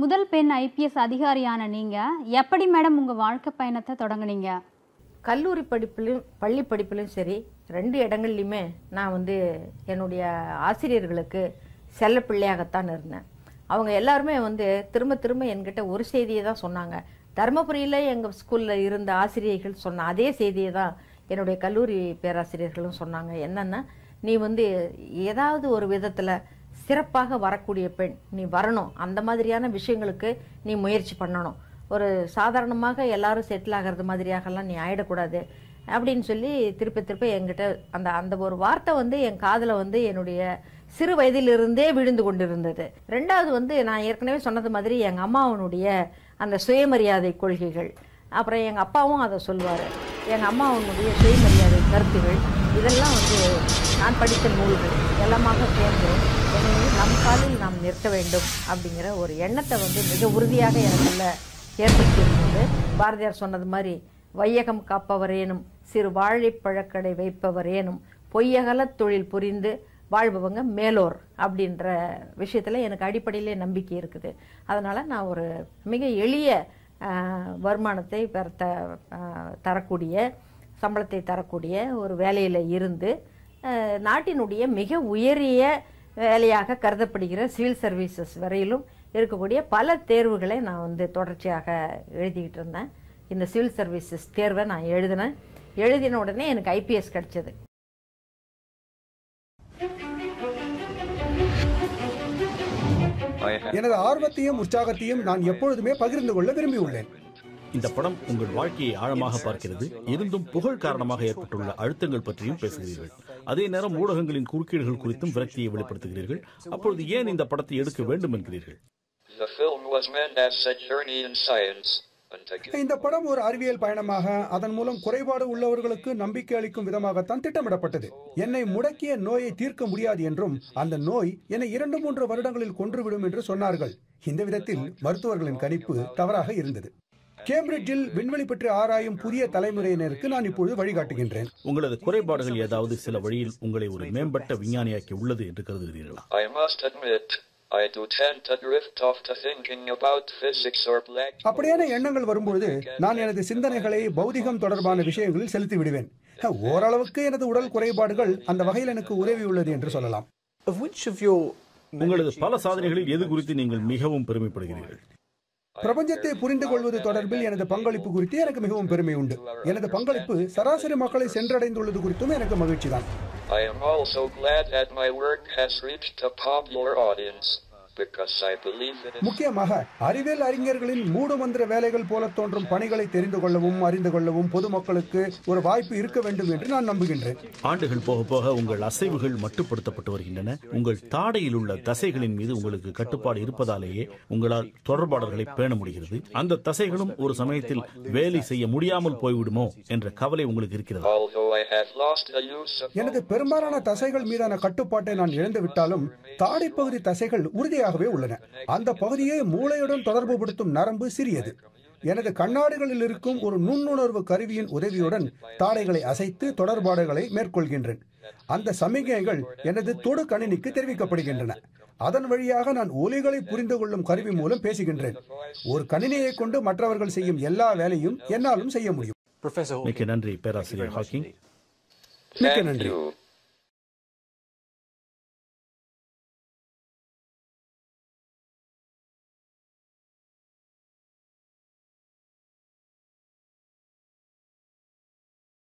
முதல் பெண் ஐபிஎஸ் அதிகாரியான நீங்க எப்படி மேடம் உங்க வாழ்க்கை பயணத்தை தொடங்குனீங்க கல்லூரி படிப்புலையும் பள்ளி படிப்புலையும் சரி ரெண்டு இடங்கள்லையுமே நான் வந்து என்னுடைய ஆசிரியர்களுக்கு செல்ல பிள்ளையாகத்தான் இருந்தேன் அவங்க எல்லாருமே வந்து திரும்ப திரும்ப என்கிட்ட ஒரு செய்தியை தான் சொன்னாங்க தருமபுரியில் எங்கள் ஸ்கூலில் இருந்த ஆசிரியர்கள் சொன்ன அதே செய்தியை தான் என்னுடைய கல்லூரி பேராசிரியர்களும் சொன்னாங்க என்னென்னா நீ வந்து ஏதாவது ஒரு விதத்தில் சிறப்பாக வரக்கூடிய பெண் நீ வரணும் அந்த மாதிரியான விஷயங்களுக்கு நீ முயற்சி பண்ணணும் ஒரு சாதாரணமாக எல்லாரும் செட்டில் ஆகிறது மாதிரியாகலாம் நீ ஆயிடக்கூடாது அப்படின்னு சொல்லி திருப்பி திருப்பி என்கிட்ட அந்த அந்த ஒரு வார்த்தை வந்து என் காதில் வந்து என்னுடைய சிறு வயதிலிருந்தே விழுந்து கொண்டிருந்தது ரெண்டாவது வந்து நான் ஏற்கனவே சொன்னது மாதிரி எங்கள் அம்மாவனுடைய அந்த சுயமரியாதை கொள்கைகள் அப்புறம் எங்கள் அப்பாவும் அதை சொல்லுவார் எங்கள் அம்மாவனுடைய சுயமரியாதை கருத்துகள் இதெல்லாம் வந்து நான் படித்த நூல்கள் எல்லாமாக சேர்ந்து என்னை வந்து நம் காலில் நாம் நிற்க வேண்டும் அப்படிங்கிற ஒரு எண்ணத்தை வந்து மிக உறுதியாக எனக்குள்ள ஏற்படுத்தியிருந்தது பாரதியார் சொன்னது மாதிரி வையகம் காப்பவரேனும் சிறு வாழைப்பழக்கடை வைப்பவரேனும் பொய்யகலத் தொழில் புரிந்து வாழ்பவங்க மேலோர் அப்படின்ற விஷயத்தில் எனக்கு அடிப்படையிலே நம்பிக்கை இருக்குது அதனால் நான் ஒரு மிக எளிய ஆஹ், வருமானத்தை பெற த ஆஹ், தரக்கூடிய சம்பளத்தை தரக்கூடிய ஒரு வேலையில் இருந்து ஆஹ், நாட்டினுடைய மிக உயரிய வேலையாக கருதப்படுகிற சிவில் சர்வீசஸ் வரையிலும் இருக்கக்கூடிய பல தேர்வுகளை நான் வந்து தொடர்ச்சியாக எழுதிக்கிட்டு இருந்தேன் இந்த சிவில் சர்வீசஸ் தேர்வை நான் எழுதினேன் எழுதின உடனே எனக்கு ஐபிஎஸ் கிடைச்சது I have எனது ஆர்வத்தையும் உற்சாகத்தையும் நான் எப்பொழுதுமே பகிர்ந்து கொள்ள விரும்பியுள்ளேன் இந்த படம் உங்கள் வாழ்க்கையை ஆழமாக பார்க்கிறது இருந்தும் புகழ் காரணமாக ஏற்பட்டுள்ள அழுத்தங்கள் பற்றியும் பேசுகிறீர்கள் அதே நேரம் ஊடகங்களின் குறுக்கீடுகள் குறித்தும் விரக்தியை வெளிப்படுத்துகிறீர்கள் அப்பொழுது ஏன் இந்த படத்தை எடுக்க வேண்டும் என்கிறீர்கள் the film was meant as a journey in science and to give இந்த படம் ஒரு அறிவியல் பயணமாக அதன் மூலம் குறைபாடு உள்ளவர்களுக்கு நம்பிக்கை அளிக்கும் விதமாகத்தான் திட்டமிடப்பட்டது என்னை முடக்கிய நோயை தீர்க்க முடியாது என்றும் அந்த நோய் என்னை இரண்டு மூன்று வருடங்களில் கொன்றுவிடும் என்று சொன்னார்கள் இந்த விதத்தில் மருத்துவர்களின் கணிப்பு தவறாக இருந்தது கேம்பிரிட்ஜில் விண்வெளி பற்றி ஆராயும் புதிய தலைமுறையினருக்கு நான் இப்பொழுது வழிகாட்டுகின்றேன் உங்களது குறைபாடுகள் ஏதாவது சில வழியில் உங்களை ஒரு மேம்பட்ட விஞ்ஞானியாக்கி உள்ளது என்று கருதுகிறீர்களா I must admit, I do tend to drift off to thinking about physics or black அப்படியான எண்ணங்கள் வரும்பொழுது நான் எனது சிந்தனைகளை பௌதிகம் தொடர்பான விஷயங்களில் செலுத்தி விடுவேன் ஓரளவுக்கு எனது உடல் குறைபாடுகள் அந்த வகையில் எனக்கு உதவியுள்ளது என்று சொல்லலாம் Of which of your உங்களது பல சாதனைகளில் எது குறித்து நீங்கள் மிகவும் பெருமைப்படுகிறீர்கள் பிரபஞ்சத்தை புரிந்து கொள்வது தொடர்பில் எனது பங்களிப்பு குறித்து எனக்கு மிகவும் பெருமை உண்டு எனது பங்களிப்பு சராசரி மக்களை சென்றடைந்துள்ளது குறித்தும் எனக்கு மகிழ்ச்சி தான் I am also glad that my work has reached a popular audience because I believe it is முக்கியமாக அறிவியல் அறிஞர்களின் மூடுமந்திர வேலைகள் போல தோன்றும் பணிகளை தெரிந்து கொள்ளவும் அறிந்து கொள்ளவும் பொதுமக்களுக்கு ஒரு வாய்ப்பு இருக்க வேண்டும் என்று நான் நம்புகின்றேன் ஆண்டுகள் போக போக உங்கள் அசைவுகள் மட்டுப்படுத்தப்பட்டு வருகின்றன உங்கள் தாடையில் உள்ள தசைகளின் மீது உங்களுக்கு கட்டுப்பாடு இருப்பதாலேயே உங்களால் தொடர்பாடல்களை பேண முடிகிறது அந்த தசைகளும் ஒரு சமயத்தில் வேலை செய்ய முடியாமல் போய்விடுமோ என்ற கவலை உங்களுக்கு இருக்கிறதா although I have lost the use of எனது பெரும்பாலான தசைகள் மீதான கட்டுப்பாட்டை நான் இழந்து விட்டாலும் தாடைப்பகுதி தசைகள் உறுதியாகவே உள்ளன அந்த பகுதியை மூளையுடன் தொடர்புபடுத்தும் நரம்பு சிறியது எனது கண்ணாடிகளில் இருக்கும் ஒரு நுண்ணுணர்வு கருவியின் உதவியுடன் தாடைகளை அசைத்து தொடர்பாடுகளை மேற்கொள்கின்றேன் அந்த சமிகைகள் எனது தொடு கணினிக்கு தெரிவிக்கப்படுகின்றன அதன் வழியாக நான் ஒலிகளை புரிந்து கொள்ளும் கருவி மூலம் பேசுகின்றேன் ஒரு கணினியை கொண்டு மற்றவர்கள் செய்யும் எல்லா வேலையும் என்னாலும் செய்ய முடியும் Professor மிக்க நன்றி பேராசிரியர் ஹாக்கிங் மிக்க Thank நன்றி you.